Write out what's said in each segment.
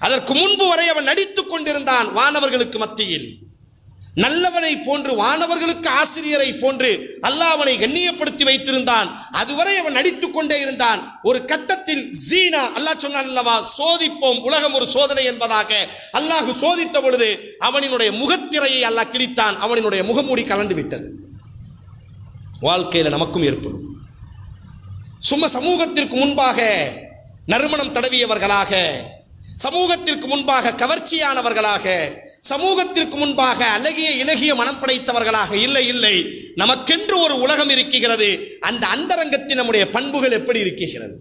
அதற்கு முன்பு வரை அவன் நடித்துக் கொண்டிருந்தான் வானவர்களுக்கு மத்தியில் நல்லவனை போன்று வானவர்களுக்கு ஆசிரியரை போன்று அல்லாஹ் அவனை கண்ணியப்படுத்தி வைத்திருந்தான் அதுவரை அவன் நடித்துக் கொண்டே இருந்தான் ஒரு கட்டத்தில் ஜீனா அல்லாஹ் சொன்னான் அல்லவா சோதிப்போம் உலகம் ஒரு சோதனை என்பதாக அல்லாஹ் சோதித்த பொழுது அவனினுடைய முகத்திரையை அல்லாஹ் கிழித்தான் அவனினுடைய முகமூடி கலண்டு விட்டது வாழ்க்கையில் நமக்கும் ஏற்படும் சும்மா சமூகத்திற்கு முன்பாக நறுமணம் தடவியவர்களாக சமூகத்திற்கு முன்பாக கவர்ச்சியானவர்களாக சமூகத்திற்கு முன்பாக அழகிய இலகிய மனம் படைத்தவர்களாக இல்லை இல்லை நமக்கென்று ஒரு உலகம் இருக்கிறது அந்த அந்தரங்கத்தில் நம்முடைய பண்புகள் எப்படி இருக்கிறது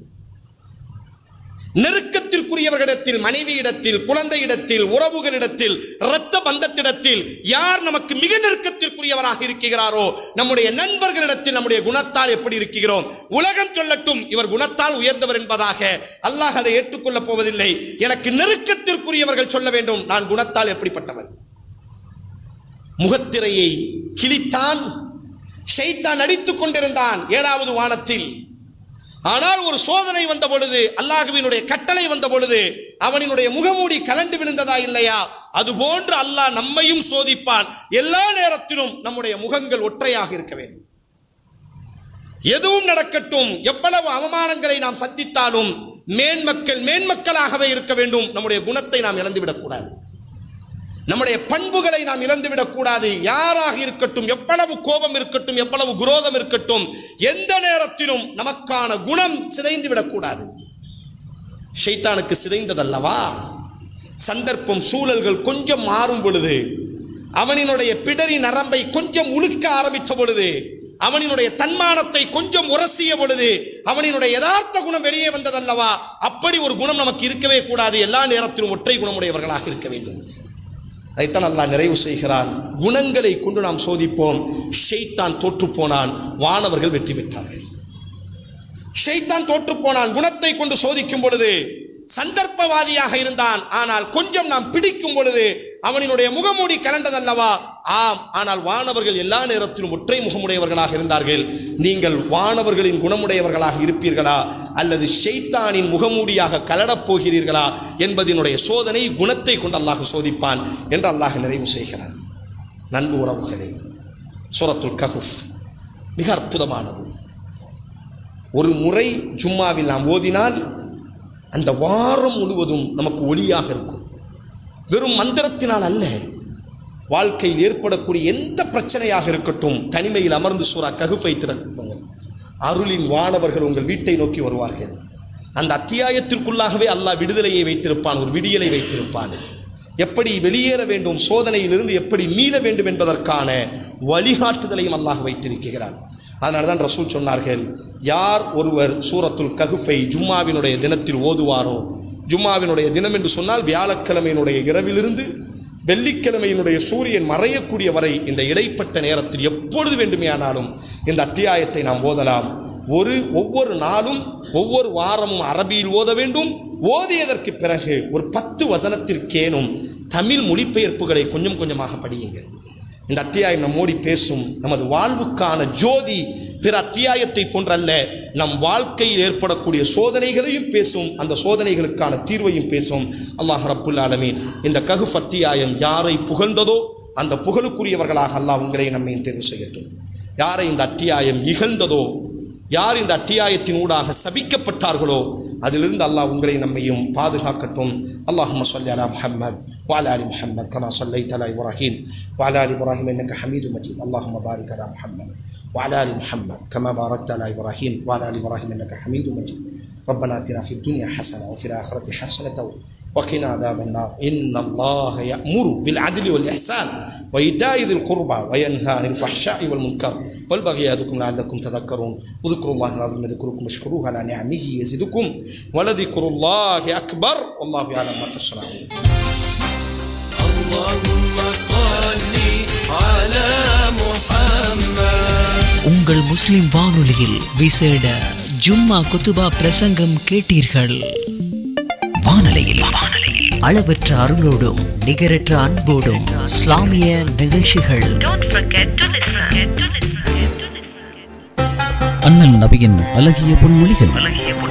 நெருக்கத்திற்குரியவர்களிடத்தில் மனைவியிடத்தில் குழந்தையிடத்தில் உறவுகளிடத்தில் இரத்த பந்தத்திடத்தில் யார் நமக்கு மிக நெருக்கத்திற்குரியவராக இருக்கிறாரோ நம்முடைய நண்பர்களிடத்தில் நம்முடைய குணத்தால் எப்படி இருக்கிறோம் உலகம் சொல்லட்டும் இவர் குணத்தால் உயர்ந்தவர் என்பதாக அல்லாஹ் அதை ஏற்றுக்கொள்ளப் போவதில்லை எனக்கு நெருக்கத்திற்குரியவர்கள் சொல்ல வேண்டும் நான் குணத்தால் எப்படிப்பட்டவன் முகத்திரையை கிழித்தான் ஷைத்தான் நடித்துக் கொண்டிருந்தான் ஏழாவது வானத்தில் ஆனால் ஒரு சோதனை வந்த பொழுது அல்லாஹுவினுடைய கட்டளை வந்த பொழுது அவனினுடைய முகமூடி கலண்டு விழுந்ததா இல்லையா அதுபோன்று அல்லாஹ் நம்மையும் சோதிப்பான் எல்லா நேரத்திலும் நம்முடைய முகங்கள் ஒற்றையாக இருக்க வேண்டும் எதுவும் நடக்கட்டும் எவ்வளவு அவமானங்களை நாம் சந்தித்தாலும் மேன்மக்கள் மேன்மக்களாகவே இருக்க வேண்டும் நம்முடைய குணத்தை நாம் இழந்துவிடக் கூடாது நம்முடைய பண்புகளை நாம் இழந்துவிடக் கூடாது யாராக இருக்கட்டும் எவ்வளவு கோபம் இருக்கட்டும் எவ்வளவு குரோதம் இருக்கட்டும் எந்த நேரத்திலும் நமக்கான குணம் சிதைந்து விடக்கூடாது ஷைத்தானுக்கு சிதைந்ததல்லவா சந்தர்ப்பம் சூழல்கள் கொஞ்சம் மாறும் பொழுது அவனினுடைய பிடரி நரம்பை கொஞ்சம் உழுக்க ஆரம்பித்த பொழுது அவனினுடைய தன்மானத்தை கொஞ்சம் உரசிய பொழுது அவனினுடைய யதார்த்த குணம் வெளியே வந்ததல்லவா அப்படி ஒரு குணம் நமக்கு இருக்கவே கூடாது எல்லா நேரத்திலும் ஒற்றை குணமுடையவர்களாக இருக்க வேண்டும் அதைத்தான் அல்லாஹ் நிறைவு செய்கிறான் குணங்களை கொண்டு நாம் சோதிப்போம் ஷெய்தான் தோற்று போனான் வானவர்கள் வெற்றி பெற்றார்கள் ஷெய்தான் தோற்று போனான் குணத்தை கொண்டு சோதிக்கும் பொழுது சந்தர்ப்பவாதியாக இருந்தான் ஆனால் கொஞ்சம் நாம் பிடிக்கும் பொழுது அவனினுடைய முகமூடி கலண்டதல்லவா ஆம் ஆனால் வானவர்கள் எல்லா நேரத்திலும் ஒற்றை முகமுடையவர்களாக இருந்தார்கள் நீங்கள் வானவர்களின் குணமுடையவர்களாக இருப்பீர்களா அல்லது ஷெய்தானின் முகமூடியாக கலடப் போகிறீர்களா என்பதனுடைய சோதனை குணத்தை கொண்டு அல்லாஹ் சோதிப்பான் என்று அல்லாஹ் நிறைவு செய்கிறான் நண்பு உறவுகளே சூரத்துல் கஹுஃப் மிக அற்புதமானது ஒரு முறை ஜும்மாவில் நாம் ஓதினால் அந்த வாரம் முழுவதும் நமக்கு ஒளியாக இருக்கும் வெறும் மந்திரத்தினால் அல்ல வாழ்க்கையில் ஏற்படக்கூடிய எந்த பிரச்சனையாக இருக்கட்டும் தனிமையில் அமர்ந்து சூறா ககுஃபை திறக்குங்கள் அருளின் வானவர்கள் உங்கள் வீட்டை நோக்கி வருவார்கள் அந்த அத்தியாயத்திற்குள்ளாகவே அல்லாஹ் விடுதலையை வைத்திருப்பான் ஒரு விடியலை வைத்திருப்பான் எப்படி வெளியேற வேண்டும் சோதனையிலிருந்து எப்படி மீள வேண்டும் என்பதற்கான வழிகாட்டுதலையும் அல்லாஹ் வைத்திருக்கிறான் அதனால தான் ரசூல் சொன்னார்கள் யார் ஒருவர் சூரத்துல் ககுஃபை ஜும்மாவினுடைய தினத்தில் ஓதுவாரோ ஜும்மாவினுடைய தினம் என்று சொன்னால் வியாழக்கிழமையினுடைய இரவிலிருந்து வெள்ளிக்கிழமையினுடைய சூரியன் மறையக்கூடிய வரை இந்த இடைப்பட்ட நேரத்தில் எப்பொழுது வேண்டுமேயானாலும் இந்த அத்தியாயத்தை நாம் ஓதலாம் ஒரு ஒவ்வொரு நாளும் ஒவ்வொரு வாரமும் அரபியில் ஓத வேண்டும் ஓதியதற்கு பிறகு ஒரு பத்து வசனத்திற்கேனும் தமிழ் மொழிபெயர்ப்புகளை கொஞ்சம் கொஞ்சமாக படியுங்கள் இந்த அத்தியாயம் நம்மோடி பேசும் நமது வாழ்வுக்கான ஜோதி பிற அத்தியாயத்தை போன்றல்ல நம் வாழ்க்கையில் ஏற்படக்கூடிய சோதனைகளையும் பேசும் அந்த சோதனைகளுக்கான தீர்வையும் பேசும் அல்லாஹ் ரப்புல் ஆலமீன் இந்த ககுஃப் அத்தியாயம் யாரை புகழ்ந்ததோ அந்த புகழுக்குரியவர்களாக அல்லாஹ் உங்களை நம்மை தேர்வு செய்யட்டும் யாரை இந்த அத்தியாயம் இகழ்ந்ததோ யார் இந்த அத்தியாயத்தின் ஊடாக சபிக்கப்பட்டார்களோ அதிலிருந்து அல்லாஹ் உங்களை நம்மையும் பாதுகாக்கட்டும் அல்லாஹும்ம சொல்லி அலா முஹம்மத் وعلى ال محمد كما صليت على ابراهيم وعلى ال ابراهيم انك حميد مجيد اللهم بارك على محمد وعلى ال محمد كما باركت على ابراهيم وعلى ال ابراهيم انك حميد مجيد ربنا اتنا في الدنيا حسنه وفي الاخره حسنه وقنا عذاب النار إن الله يأمر بالعدل والإحسان وإيتاء ذي القربى وينهى عن الفحشاء والمنكر والبغي يعظكم لعلكم تذكرون وذكروا الله العظيم يذكركم واشكروه على نعمه يزدكم ولذكر الله أكبر والله يعلم ما تصنعون اللهم صل على محمد உங்கள் முஸ்லிம் வானொலியில் விசேட ஜும்மா குத்துபா பிரசங்கம் கேட்டீர்கள் வானொலியில் அளவற்ற அருளோடும் நிகரற்ற அன்போடும் இஸ்லாமிய நிகழ்ச்சிகள் Don't forget to listen. To listen. அண்ணல் நபியின் அழகிய பொன்மொழிகள் To listen.